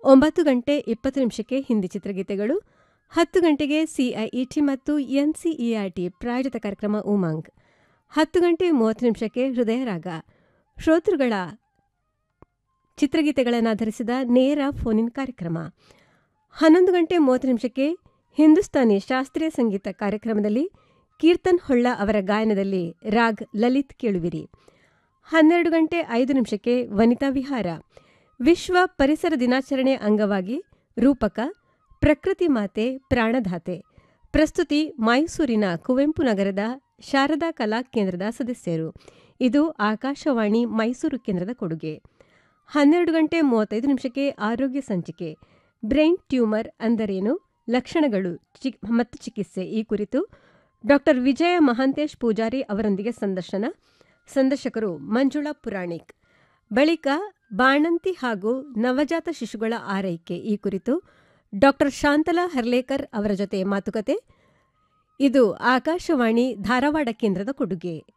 ಒಂಬತ್ತು ಗಂಟೆ ಇಪ್ಪತ್ತು ನಿಮಿಷಕ್ಕೆ ಹಿಂದಿ ಚಿತ್ರಗೀತೆಗಳು ಹತ್ತು ಗಂಟೆಗೆ ಸಿಐಇಟಿ ಮತ್ತು ಎನ್ಸಿಇಆರ್ಟಿ ಪ್ರಾಯೋಜಿತ ಕಾರ್ಯಕ್ರಮ ಉಮಂಗ್ ಹತ್ತು ಗಂಟೆ ಮೂವತ್ತು ನಿಮಿಷಕ್ಕೆ ಹೃದಯ ರಾಗ ಶ್ರೋತೃಗಳ ಚಿತ್ರಗೀತೆಗಳನ್ನು ಆಧರಿಸಿದ ನೇರ ಫೋನಿನ್ ಕಾರ್ಯಕ್ರಮ ಹನ್ನೊಂದು ಗಂಟೆ ಮೂವತ್ತು ನಿಮಿಷಕ್ಕೆ ಹಿಂದೂಸ್ತಾನಿ ಶಾಸ್ತ್ರೀಯ ಸಂಗೀತ ಕಾರ್ಯಕ್ರಮದಲ್ಲಿ ಕೀರ್ತನ್ ಹೊಳ್ಳ ಅವರ ಗಾಯನದಲ್ಲಿ ರಾಗ್ ಲಲಿತ್ ಕೇಳುವಿರಿ ಹನ್ನೆರಡು ಗಂಟೆ ಐದು ನಿಮಿಷಕ್ಕೆ ವನಿತಾ ವಿಹಾರ ವಿಶ್ವ ಪರಿಸರ ದಿನಾಚರಣೆ ಅಂಗವಾಗಿ ರೂಪಕ ಪ್ರಕೃತಿ ಮಾತೆ ಪ್ರಾಣಧಾತೆ ಪ್ರಸ್ತುತಿ ಮೈಸೂರಿನ ಕುವೆಂಪು ನಗರದ ಶಾರದಾ ಕಲಾ ಕೇಂದ್ರದ ಸದಸ್ಯರು ಇದು ಆಕಾಶವಾಣಿ ಮೈಸೂರು ಕೇಂದ್ರದ ಕೊಡುಗೆ ಹನ್ನೆರಡು ಗಂಟೆ ಮೂವತ್ತೈದು ನಿಮಿಷಕ್ಕೆ ಆರೋಗ್ಯ ಸಂಚಿಕೆ ಬ್ರೈನ್ ಟ್ಯೂಮರ್ ಅಂದರೇನು ಲಕ್ಷಣಗಳು ಮತ್ತು ಚಿಕಿತ್ಸೆ ಈ ಕುರಿತು ಡಾಕ್ಟರ್ ವಿಜಯ ಮಹಾಂತೇಶ್ ಪೂಜಾರಿ ಅವರೊಂದಿಗೆ ಸಂದರ್ಶನ ಸಂದರ್ಶಕರು ಮಂಜುಳಾ ಪುರಾಣಿಕ್ ಬಳಿಕ ಬಾಣಂತಿ ಹಾಗೂ ನವಜಾತ ಶಿಶುಗಳ ಆರೈಕೆ ಈ ಕುರಿತು ಡಾಕ್ಟರ್ ಶಾಂತಲಾ ಹರ್ಲೇಕರ್ ಅವರ ಜೊತೆ ಮಾತುಕತೆ ಇದು ಆಕಾಶವಾಣಿ ಧಾರವಾಡ ಕೇಂದ್ರದ ಕೊಡುಗೆ